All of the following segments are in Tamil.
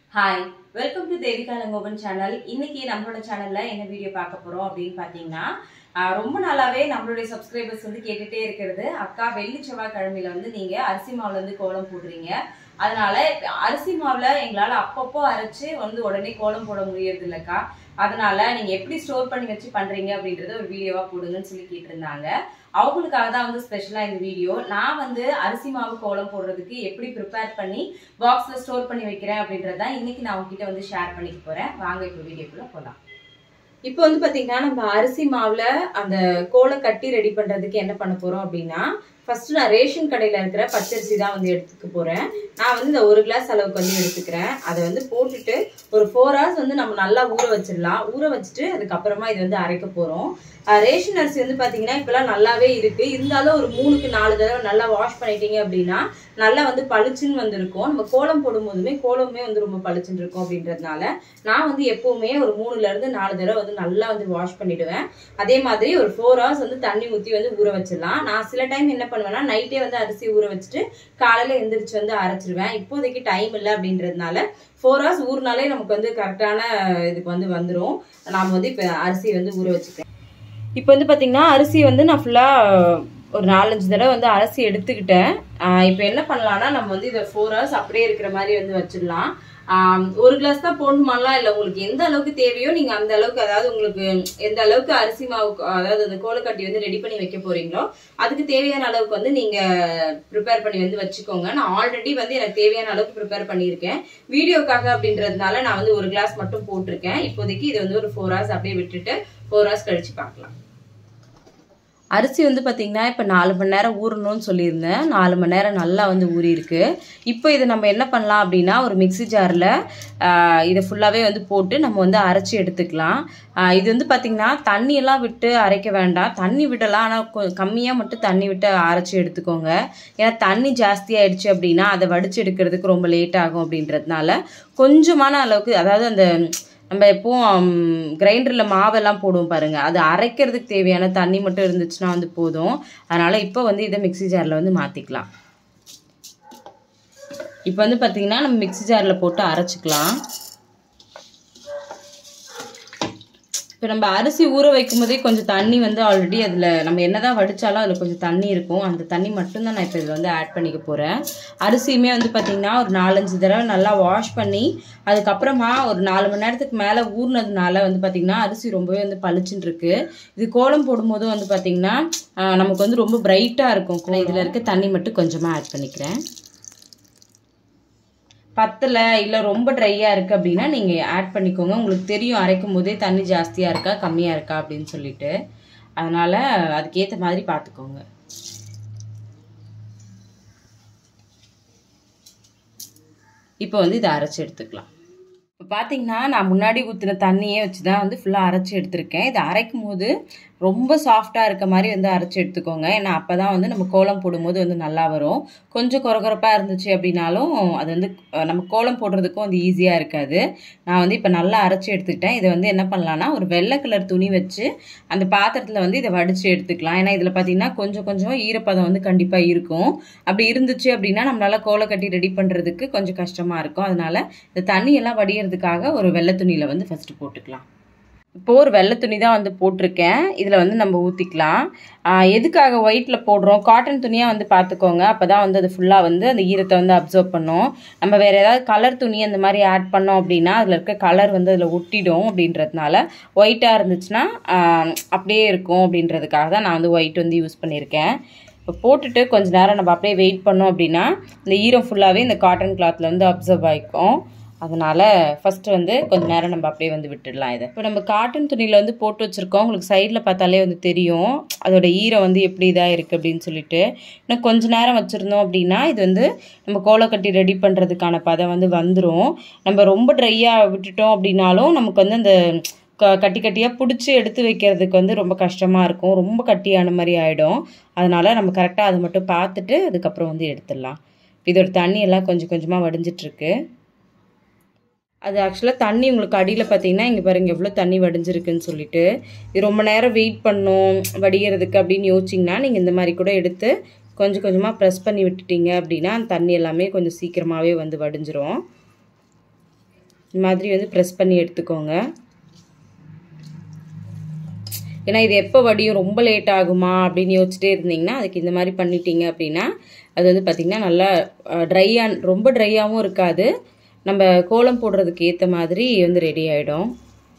hi welcome to Devika Elangovan channel இன்னைக்கு நம்மளோட சேனல்ல என்ன வீடியோ பார்க்க போறோம் அப்படின்னு பாத்தீங்கன்னா ஆஹ் ரொம்ப நாளாவே நம்மளுடைய சப்ஸ்கிரைபர்ஸ் வந்து கேட்டுட்டே இருக்கிறது அக்கா வெள்ளி செவ்வாய் கிழமையில வந்து நீங்க அரிசி மாவுல இருந்து கோலம் போடுறீங்க அதனால இப்ப அரிசி மாவுல எங்களால அப்பப்போ அரைச்சு வந்து உடனே கோலம் போட முடியறது இல்லக்கா அதனால நீங்க எப்படி ஸ்டோர் பண்ணி வச்சு பண்றீங்க அப்படின்றத ஒரு வீடியோவா போடுங்கன்னு சொல்லி கேட்டிருந்தாங்க அவங்களுக்காக தான் வந்து ஸ்பெஷலா இந்த வீடியோ நான் வந்து அரிசி மாவு கோலம் போடுறதுக்கு எப்படி ப்ரிப்பேர் பண்ணி பாக்ஸ்ல ஸ்டோர் பண்ணி வைக்கிறேன் அப்படின்றத இன்னைக்கு நான் உங்ககிட்ட வந்து ஷேர் பண்ணிக்க போறேன் வாங்க இப்போ வீடியோக்குள்ள போலாம் இப்போ வந்து பாத்தீங்கன்னா நம்ம அரிசி மாவுல அந்த கோலை கட்டி ரெடி பண்றதுக்கு என்ன பண்ண போறோம் அப்படின்னா ஃபர்ஸ்ட் நான் ரேஷன் கடையில இருக்கிற பச்சரிசி தான் வந்து எடுத்துக்க போறேன் நான் வந்து இந்த ஒரு கிளாஸ் அளவுக்கு வந்து எடுத்துக்கிறேன் அதை வந்து போட்டுட்டு ஒரு ஃபோர் ஹவர்ஸ் வந்து நம்ம நல்லா ஊற வச்சிடலாம் ஊற வச்சுட்டு அதுக்கப்புறமா இது வந்து அரைக்க போறோம் அஹ் ரேஷன் அரிசி வந்து பாத்தீங்கன்னா இப்பெல்லாம் நல்லாவே இருக்கு இருந்தாலும் ஒரு மூணுக்கு நாலு தடவை நல்லா வாஷ் பண்ணிட்டீங்க அப்படின்னா நல்லா வந்து பளிச்சுன்னு வந்திருக்கும் நம்ம கோலம் போடும்போதுமே கோலமே வந்து ரொம்ப பளிச்சுன்னு இருக்கும் அப்படின்றதுனால நான் வந்து எப்பவுமே ஒரு மூணுல இருந்து நாலு தடவை வந்து நல்லா வந்து வாஷ் பண்ணிடுவேன் அதே மாதிரி ஒரு ஃபோர் ஹவர்ஸ் வந்து தண்ணி ஊற்றி வந்து ஊற வச்சிடலாம் நான் சில டைம் என்ன பண்ணுவேன்னா நைட்டே வந்து அரிசி ஊற வச்சுட்டு காலையில எந்திரிச்சு வந்து அரைச்சிருவேன் இப்போதைக்கு டைம் இல்லை அப்படின்றதுனால ஃபோர் ஹவர்ஸ் ஊறினாலே நமக்கு வந்து கரெக்டான இதுக்கு வந்து வந்துடும் நாம் வந்து இப்போ அரிசி வந்து ஊற வச்சுக்கிறேன் இப்போ வந்து பார்த்தீங்கன்னா அரிசி வந்து நான் ஃபுல்லாக ஒரு நாலஞ்சு தடவை வந்து அரிசி எடுத்துக்கிட்டேன் இப்போ என்ன பண்ணலாம்னா நம்ம வந்து இதை ஃபோர் ஹவர்ஸ் அப்படியே இருக்கிற மாதிரி வந்து வச்சிடலாம் ஆம், ஒரு கிளாஸ் தான் போடணுமாலாம் இல்லை உங்களுக்கு எந்த அளவுக்கு தேவையோ நீங்கள் அந்த அளவுக்கு அதாவது உங்களுக்கு எந்த அளவுக்கு அரிசி மாவு அதாவது அந்த கோலக்கட்டி வந்து ரெடி பண்ணி வைக்க போறீங்களோ அதுக்கு தேவையான அளவுக்கு வந்து நீங்கள் ப்ரிப்பேர் பண்ணி வந்து வச்சுக்கோங்க நான் ஆல்ரெடி வந்து எனக்கு தேவையான அளவுக்கு ப்ரிப்பேர் பண்ணியிருக்கேன் வீடியோக்காக அப்படின்றதுனால நான் வந்து ஒரு கிளாஸ் மட்டும் போட்டிருக்கேன் இப்போதைக்கு இது வந்து ஒரு ஃபோர் ஹவர்ஸ் அப்படியே விட்டுட்டு ஃபோர் ஹவர்ஸ் கழிச்சு பார்க்கலாம் அரிசி வந்து பார்த்தீங்கன்னா இப்போ நாலு மணி நேரம் ஊறணும்னு சொல்லியிருந்தேன் நாலு மணி நேரம் நல்லா வந்து ஊறியிருக்கு இப்போ இதை நம்ம என்ன பண்ணலாம் அப்படின்னா ஒரு மிக்ஸி ஜாரில் இதை ஃபுல்லாகவே வந்து போட்டு நம்ம வந்து அரைச்சி எடுத்துக்கலாம் ஆஹ் இது வந்து பார்த்திங்கன்னா தண்ணியெல்லாம் விட்டு அரைக்க வேண்டாம் தண்ணி விடலாம் ஆனால் கம்மியாக மட்டும் தண்ணி விட்டு அரைச்சி எடுத்துக்கோங்க ஏன்னா தண்ணி ஜாஸ்தி ஆயிடுச்சு அப்படின்னா அதை வடிச்சு எடுக்கிறதுக்கு ரொம்ப லேட் ஆகும் அப்படின்றதுனால கொஞ்சமான அளவுக்கு அதாவது அந்த நம்ம எப்பவும் கிரைண்டரில் மாவெல்லாம் போடுவோம் பாருங்க அது அரைக்கிறதுக்கு தேவையான தண்ணி மட்டும் இருந்துச்சுன்னா வந்து போதும் அதனால இப்போ வந்து இதை மிக்ஸி ஜாரில் வந்து மாற்றிக்கலாம் இப்போ வந்து பார்த்தீங்கன்னா நம்ம மிக்ஸி ஜாரில் போட்டு அரைச்சிக்கலாம் இப்போ நம்ம அரிசி ஊற வைக்கும் போதே கொஞ்சம் தண்ணி வந்து ஆல்ரெடி அதில் நம்ம என்னதான் வடித்தாலும் அதில் கொஞ்சம் தண்ணி இருக்கும் அந்த தண்ணி மட்டும்தான் நான் இப்போ இதில் வந்து ஆட் பண்ணிக்க போகிறேன் அரிசியுமே வந்து பார்த்திங்கன்னா ஒரு நாலஞ்சு தடவை நல்லா வாஷ் பண்ணி அதுக்கப்புறமா ஒரு நாலு மணி நேரத்துக்கு மேலே ஊறினதுனால வந்து பார்த்திங்கன்னா அரிசி ரொம்பவே வந்து பளிச்சுன்னு இருக்கு இது கோலம் போடும்போது வந்து பார்த்திங்கன்னா ஆஹ், நமக்கு வந்து ரொம்ப பிரைட்டாக இருக்கும் இதில் இருக்க தண்ணி மட்டும் கொஞ்சமாக ஆட் பண்ணிக்கிறேன் பத்தலை இல்லை ரொம்ப ட்ரையாக இருக்குது அப்படின்னா நீங்கள் ஆட் பண்ணிக்கோங்க உங்களுக்கு தெரியும் அரைக்கும் போதே தண்ணி ஜாஸ்தியாக இருக்கா கம்மியாக இருக்கா அப்படின்னு சொல்லிட்டு அதனால் அதுக்கேற்ற மாதிரி பார்த்துக்கோங்க இப்போ வந்து இதை அரைச்சி எடுத்துக்கலாம் இப்போ பார்த்தீங்கன்னா நான் முன்னாடி ஊற்றின தண்ணியே வச்சு தான் வந்து ஃபுல்லாக அரைச்சி எடுத்திருக்கேன் இதை அரைக்கும் போது ரொம்ப சாஃப்டாக இருக்க மாதிரி வந்து அரைச்சி எடுத்துக்கோங்க ஏன்னா அப்போ தான் வந்து நம்ம கோலம் போடும்போது வந்து நல்லா வரும் கொஞ்சம் குறகுறப்பாக இருந்துச்சு அப்படின்னாலும் அது வந்து அஹ், நம்ம கோலம் போடுறதுக்கும் அது ஈஸியாக இருக்காது நான் வந்து இப்போ நல்லா அரைச்சி எடுத்துக்கிட்டேன் இதை வந்து என்ன பண்ணலான்னா ஒரு வெள்ளை கலர் துணி வச்சு அந்த பாத்திரத்தில் வந்து இதை வடித்து எடுத்துக்கலாம் ஏன்னா இதில் பார்த்தீங்கன்னா கொஞ்சம் கொஞ்சம் ஈரப்பதம் வந்து கண்டிப்பாக இருக்கும் அப்படி இருந்துச்சு அப்படின்னா நம்மளால கோலை கட்டி ரெடி பண்ணுறதுக்கு கொஞ்சம் கஷ்டமாக இருக்கும் அதனால இந்த தண்ணியெல்லாம் வடிகிறதுக்காக ஒரு வெள்ளை துணியில் வந்து ஃபஸ்ட்டு போட்டுக்கலாம் இப்போ ஒரு வெள்ளை துணி தான் வந்து போட்டிருக்கேன் இதில் வந்து நம்ம ஊற்றிக்கலாம் எதுக்காக ஒயிட்டில் போடுறோம் காட்டன் துணியாக வந்து பார்த்துக்கோங்க அப்போ தான் வந்து அது ஃபுல்லாக வந்து அந்த ஈரத்தை வந்து அப்சர்வ் பண்ணும் நம்ம வேறு ஏதாவது கலர் துணி அந்த மாதிரி ஆட் பண்ணோம் அப்படின்னா அதில் இருக்க கலர் வந்து அதில் ஒட்டிடும் அப்படின்றதுனால ஒயிட்டாக இருந்துச்சுன்னா ஆஹ், அப்படியே இருக்கும் அப்படின்றதுக்காக தான் நான் வந்து ஒயிட் வந்து யூஸ் பண்ணியிருக்கேன் இப்போ போட்டுட்டு கொஞ்ச நேரம் நம்ம அப்படியே வெயிட் பண்ணோம் அப்படின்னா இந்த ஈரம் ஃபுல்லாகவே இந்த காட்டன் கிளாத்தில் வந்து அப்சர்வ் ஆகிக்கும் அதனால் ஃபஸ்ட்டு வந்து கொஞ்ச நேரம் நம்ம அப்படியே வந்து விட்டுடலாம் இதை இப்போ நம்ம காட்டன் துணியில் வந்து போட்டு வச்சுருக்கோம் உங்களுக்கு சைடில் பார்த்தாலே வந்து தெரியும் அதோட ஈரம் வந்து எப்படி இதாக இருக்குது அப்படின்னு சொல்லிட்டு இன்னும் கொஞ்ச நேரம் வச்சுருந்தோம் அப்படின்னா இது வந்து நம்ம கோலக்கட்டி ரெடி பண்ணுறதுக்கான பதம் வந்து வந்துடும் நம்ம ரொம்ப ட்ரையாக விட்டுட்டோம் அப்படின்னாலும் நமக்கு வந்து அந்த க கட்டி கட்டியாக பிடிச்சி எடுத்து வைக்கிறதுக்கு வந்து ரொம்ப கஷ்டமாக இருக்கும் ரொம்ப கட்டியான மாதிரி ஆகிடும் அதனால் நம்ம கரெக்டாக அதை மட்டும் பார்த்துட்டு அதுக்கப்புறம் வந்து எடுத்துடலாம் இதோட தண்ணி எல்லாம் கொஞ்சம் கொஞ்சமாக வடிஞ்சிட்ருக்கு அது ஆக்சுவலாக தண்ணி உங்களுக்கு அடியில் பார்த்தீங்கன்னா இங்கே பாருங்க எவ்வளோ தண்ணி வடிஞ்சிருக்குன்னு சொல்லிட்டு இது ரொம்ப நேரம் வெயிட் பண்ணும் வடிகிறதுக்கு அப்படின்னு யோசிச்சிங்கன்னா நீங்கள் இந்த மாதிரி கூட எடுத்து கொஞ்சம் கொஞ்சமாக ப்ரெஸ் பண்ணி விட்டுட்டீங்க அப்படின்னா அந்த தண்ணி எல்லாமே கொஞ்சம் சீக்கிரமாகவே வந்து வடிஞ்சிரும் இந்த மாதிரி வந்து ப்ரெஸ் பண்ணி எடுத்துக்கோங்க ஏன்னா இது எப்போ வடியும் ரொம்ப லேட் ஆகுமா அப்படின்னு யோசிச்சிட்டே இருந்தீங்கன்னா அதுக்கு இந்த மாதிரி பண்ணிட்டீங்க அப்படின்னா அது வந்து பார்த்திங்கன்னா நல்லா ட்ரையாக ரொம்ப ட்ரையாகவும் இருக்காது நம்ம கோலம் போடுறதுக்கு ஏற்ற மாதிரி வந்து ரெடி ஆகிடும்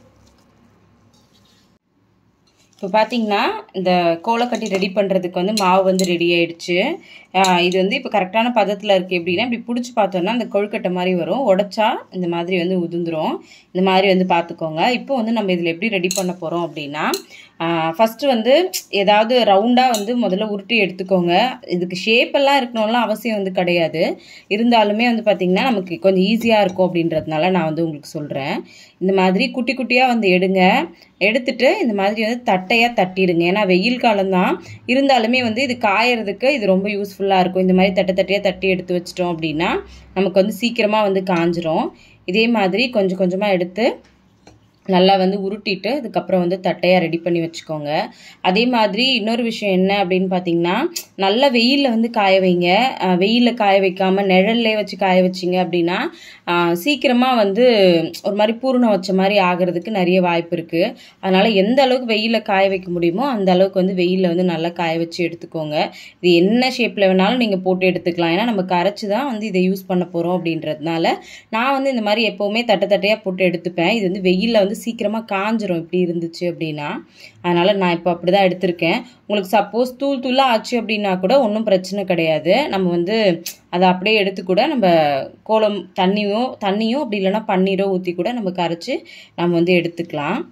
இப்போ பார்த்தீங்கன்னா இந்த கோலக்கட்டி ரெடி பண்ணுறதுக்கு வந்து மாவு வந்து ரெடி ஆயிடுச்சு இது வந்து இப்போ கரெக்டான பதத்தில் இருக்குது எப்படின்னா இப்படி பிடிச்சி பார்த்தோன்னா அந்த கொழுக்கட்டை மாதிரி வரும் உடச்சா இந்த மாதிரி வந்து உதிர்ந்துரும் இந்த மாதிரி வந்து பார்த்துக்கோங்க இப்போ வந்து நம்ம இதில் எப்படி ரெடி பண்ண போகிறோம் அப்படின்னா ஃபஸ்ட்டு வந்து ஏதாவது ரவுண்டாக வந்து முதல்ல உருட்டி எடுத்துக்கோங்க இதுக்கு ஷேப்பெல்லாம் இருக்கணும்லாம் அவசியம் வந்து கிடையாது இருந்தாலுமே வந்து பார்த்திங்கன்னா நமக்கு கொஞ்சம் ஈஸியாக இருக்கும் அப்படின்றதுனால நான் வந்து உங்களுக்கு சொல்கிறேன் இந்த மாதிரி குட்டி குட்டியாக வந்து எடுங்க எடுத்துட்டு இந்த மாதிரி வந்து தட்டையாக தட்டிடுங்க ஏன்னா வெயில் காலம்தான் இருந்தாலுமே வந்து இது காயறதுக்கு இது ரொம்ப யூஸ்ஃபுல்லாக இருக்கும் இந்த மாதிரி தட்டை தட்டையாக தட்டி எடுத்து வச்சிட்டோம் அப்படின்னா நமக்கு வந்து சீக்கிரமாக வந்து காஞ்சிரும் இதே மாதிரி கொஞ்சம் கொஞ்சமாக எடுத்து நல்லா வந்து உருட்டிட்டு அதுக்கப்புறம் வந்து தட்டையாக ரெடி பண்ணி வச்சுக்கோங்க அதே மாதிரி இன்னொரு விஷயம் என்ன அப்படின்னு பார்த்தீங்கன்னா நல்ல வெயிலில் வந்து காய வைங்க வெயிலில் காய வைக்காமல் நிழல்லே வச்சு காய வச்சிங்க அப்படின்னா சீக்கிரமாக வந்து ஒரு மாதிரி பூரணம் வச்ச மாதிரி ஆகிறதுக்கு நிறைய வாய்ப்பு இருக்குது அதனால் எந்த அளவுக்கு வெயிலில் காய வைக்க முடியுமோ அந்த அளவுக்கு வந்து வெயிலில் வந்து நல்லா காய வச்சு எடுத்துக்கோங்க இது என்ன ஷேப்பில் வேணாலும் நீங்கள் போட்டு எடுத்துக்கலாம் ஏன்னா நம்ம கரைச்சி தான் வந்து இதை யூஸ் பண்ண போகிறோம் அப்படின்றதுனால நான் வந்து இந்த மாதிரி எப்போவுமே தட்டை தட்டையாக போட்டு எடுத்துப்பேன் இது வந்து வெயிலில் வந்து சீக்கிரமாக காஞ்சிரும் இப்படி இருந்துச்சு அப்படின்னா அதனால் நான் இப்போ அப்படி தான் எடுத்திருக்கேன் உங்களுக்கு சப்போஸ் தூள் தூளாக ஆச்சு அப்படின்னா கூட ஒன்றும் பிரச்சனை கிடையாது நம்ம வந்து அதை அப்படியே எடுத்து கூட நம்ம கோலம் தண்ணியோ தண்ணியோ அப்படி இல்லைன்னா பன்னீரோ ஊற்றி கூட நம்ம கரைச்சி நம்ம வந்து எடுத்துக்கலாம்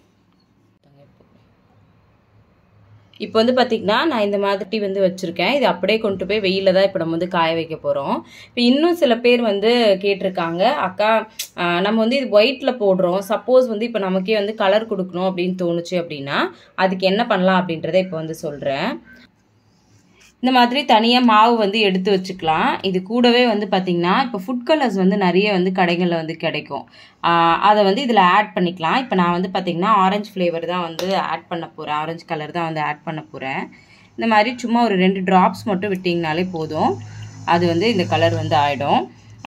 இப்போ வந்து பார்த்திங்கன்னா நான் இந்த மாதிரி வந்து வச்சுருக்கேன் இது அப்படியே கொண்டு போய் வெயிலில் தான் இப்போ நம்ம வந்து காய வைக்க போகிறோம் இப்போ இன்னும் சில பேர் வந்து கேட்டிருக்காங்க அக்கா நம்ம வந்து இது ஒயிட்டில் போடுறோம் சப்போஸ் வந்து இப்போ நமக்கே வந்து கலர் கொடுக்கணும் அப்படின்னு தோணுச்சு அப்படின்னா அதுக்கு என்ன பண்ணலாம் அப்படின்றத இப்போ வந்து சொல்கிறேன் இந்த மாதிரி தனியாக மாவு வந்து எடுத்து வச்சுக்கலாம் இது கூடவே வந்து பார்த்திங்கன்னா இப்போ ஃபுட் கலர்ஸ் வந்து நிறைய வந்து கடைகளில் வந்து கிடைக்கும் அதை வந்து இதில் ஆட் பண்ணிக்கலாம் இப்போ நான் வந்து பார்த்திங்கன்னா ஆரஞ்சு ஃப்ளேவர் தான் வந்து ஆட் பண்ண போகிறேன் ஆரஞ்சு கலர் தான் வந்து ஆட் பண்ண போகிறேன் இந்த மாதிரி சும்மா ஒரு ரெண்டு ட்ராப்ஸ் மட்டும் விட்டிங்கனாலே போதும் அது வந்து இந்த கலர் வந்து ஆகிடும்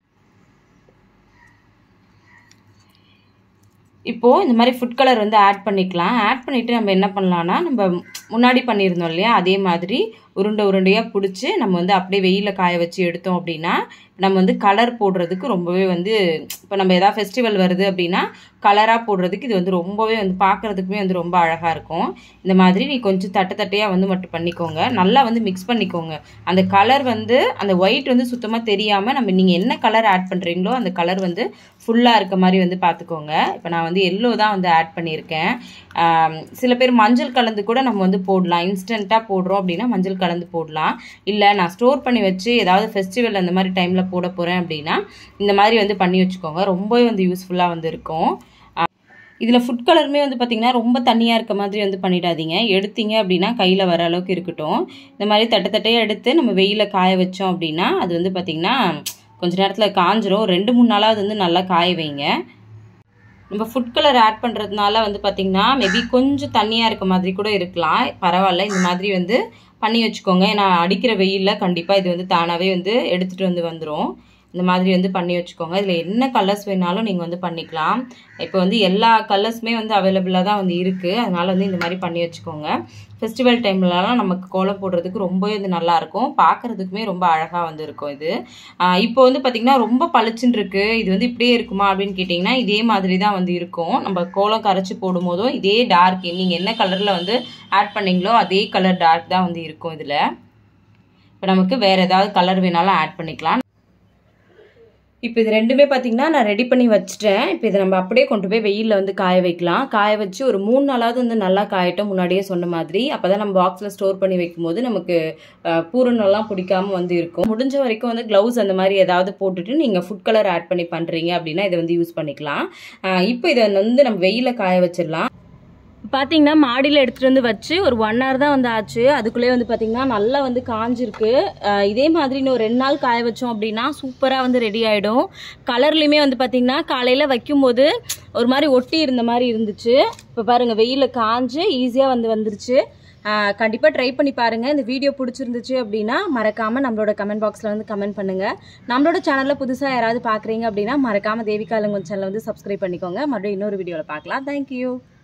இப்போது இந்த மாதிரி ஃபுட் கலர் வந்து ஆட் பண்ணிக்கலாம் ஆட் பண்ணிவிட்டு நம்ம என்ன பண்ணலான்னா நம்ம முன்னாடி பண்ணியிருந்தோம் இல்லையா அதே மாதிரி உருண்டை உருண்டையாக பிடிச்சி நம்ம வந்து அப்படியே வெயிலில் காய வச்சு எடுத்தோம் அப்படின்னா நம்ம வந்து கலர் போடுறதுக்கு ரொம்பவே வந்து இப்போ நம்ம எதாவது ஃபெஸ்டிவல் வருது அப்படின்னா கலராக போடுறதுக்கு இது வந்து ரொம்பவே வந்து பார்க்குறதுக்குமே வந்து ரொம்ப அழகாக இருக்கும் இந்த மாதிரி நீ கொஞ்சம் தட்டை தட்டையாக வந்து மட்டும் பண்ணிக்கோங்க நல்லா வந்து மிக்ஸ் பண்ணிக்கோங்க அந்த கலர் வந்து அந்த ஒயிட் வந்து சுத்தமாக தெரியாமல் நம்ம நீங்கள் என்ன கலர் ஆட் பண்ணுறீங்களோ அந்த கலர் வந்து ஃபுல்லாக இருக்க மாதிரி வந்து பார்த்துக்கோங்க இப்போ நான் வந்து எல்லோ தான் வந்து ஆட் பண்ணியிருக்கேன் சில பேர் மஞ்சள் கலந்து கூட நம்ம வந்து போடலாம் இன்ஸ்டண்ட்டாக போடுறோம் அப்படின்னா மஞ்சள் கலந்து போடலாம் இல்லை நான் ஸ்டோர் பண்ணி வச்சு ஏதாவது ஃபெஸ்டிவல் அந்த மாதிரி டைமில் போட போகிறேன் அப்படின்னா இந்த மாதிரி வந்து பண்ணி வச்சுக்கோங்க ரொம்பவே வந்து யூஸ்ஃபுல்லாக வந்து இருக்கும் இதில் ஃபுட் கலருமே வந்து பார்த்திங்கன்னா ரொம்ப தண்ணியாக இருக்க மாதிரி வந்து பண்ணிடாதீங்க எடுத்தீங்க அப்படின்னா கையில் வர அளவுக்கு இருக்கட்டும் இந்த மாதிரி தட்டை தட்டையாக எடுத்து நம்ம வெயிலில் காய வச்சோம் அப்படின்னா அது வந்து பார்த்திங்கன்னா கொஞ்ச நேரத்தில் காஞ்சிரும் ரெண்டு மூணு நாளாவது வந்து நல்லா காய வைங்க நம்ம ஃபுட் கலர் ஆட் பண்ணுறதுனால வந்து பார்த்திங்கன்னா மேபி கொஞ்சம் தண்ணியாக இருக்க மாதிரி கூட இருக்கலாம் பரவாயில்ல இந்த மாதிரி வந்து பண்ணி வச்சுக்கோங்க ஏன்னா அடிக்கிற வெயிலில் கண்டிப்பாக இது வந்து தானாகவே வந்து எடுத்துகிட்டு வந்து வந்துடும் இந்த மாதிரி வந்து பண்ணி வச்சுக்கோங்க இதில் என்ன கலர்ஸ் வேணாலும் நீங்கள் வந்து பண்ணிக்கலாம் இப்போ வந்து எல்லா கலர்ஸுமே வந்து அவைலபிளாக தான் வந்து இருக்குது அதனால் வந்து இந்த மாதிரி பண்ணி வச்சுக்கோங்க ஃபெஸ்டிவல் டைம்லலாம் நமக்கு கோலம் போடுறதுக்கு ரொம்பவே வந்து நல்லாயிருக்கும் பார்க்குறதுக்குமே ரொம்ப அழகாக வந்து இருக்கும் இது இப்போ வந்து பார்த்திங்கன்னா ரொம்ப பளிச்சுன்னு இருக்குது இது வந்து இப்படியே இருக்குமா அப்படின்னு கேட்டிங்கன்னா இதே மாதிரி தான் வந்து இருக்கும் நம்ம கோலம் கரைச்சி போடும் போதும் இதே டார்க் நீங்கள் என்ன கலரில் வந்து ஆட் பண்ணீங்களோ அதே கலர் டார்க் தான் வந்து இருக்கும் இதில் இப்போ நமக்கு வேறு ஏதாவது கலர் வேணாலும் ஆட் பண்ணிக்கலாம் இப்போ இது ரெண்டுமே பார்த்தீங்கன்னா நான் ரெடி பண்ணி வச்சுட்டேன் இப்போ இதை நம்ம அப்படியே கொண்டு போய் வெயிலில் வந்து காய வைக்கலாம் காய வச்சு ஒரு மூணு நாளாவது வந்து நல்லா காயட்டும் முன்னாடியே சொன்ன மாதிரி அப்போ தான் நம்ம பாக்ஸில் ஸ்டோர் பண்ணி வைக்கும்போது நமக்கு பூரணம்லாம் பிடிக்காம வந்து இருக்கும் முடிஞ்ச வரைக்கும் வந்து க்ளவுஸ் அந்த மாதிரி ஏதாவது போட்டுட்டு நீங்கள் ஃபுட் கலர் ஆட் பண்ணி பண்ணுறீங்க அப்படின்னா இதை வந்து யூஸ் பண்ணிக்கலாம் இப்போ இதை வந்து நம்ம வெயிலில் காய வச்சிடலாம் பார்த்தீங்கன்னா மாடியில் எடுத்துகிட்டு வந்து வச்சு ஒரு ஒன் ஹவர் தான் வந்து ஆச்சு அதுக்குள்ளேயே வந்து பார்த்தீங்கன்னா நல்லா வந்து காஞ்சிருக்கு இதே மாதிரி இன்னும் ஒரு ரெண்டு நாள் காய வச்சோம் அப்படின்னா சூப்பராக வந்து ரெடி ஆகிடும் கலர்லேயுமே வந்து பார்த்தீங்கன்னா காலையில் வைக்கும்போது ஒரு மாதிரி ஒட்டி இருந்த மாதிரி இருந்துச்சு இப்போ பாருங்கள் வெயிலில் காஞ்சு ஈஸியாக வந்து வந்துருச்சு கண்டிப்பாக ட்ரை பண்ணி பாருங்கள் இந்த வீடியோ பிடிச்சிருந்துச்சு அப்படின்னா மறக்காமல் நம்மளோட கமெண்ட் பாக்ஸில் வந்து கமெண்ட் பண்ணுங்கள் நம்மளோட சேனலில் புதுசாக யாராவது பார்க்குறீங்க அப்படின்னா மறக்காமல் தேவிகா இளங்கோன் சேனலை வந்து சப்ஸ்கிரைப் பண்ணிக்கோங்க மறுபடியும் இன்னொரு வீடியோவில் பார்க்கலாம் தேங்க்யூ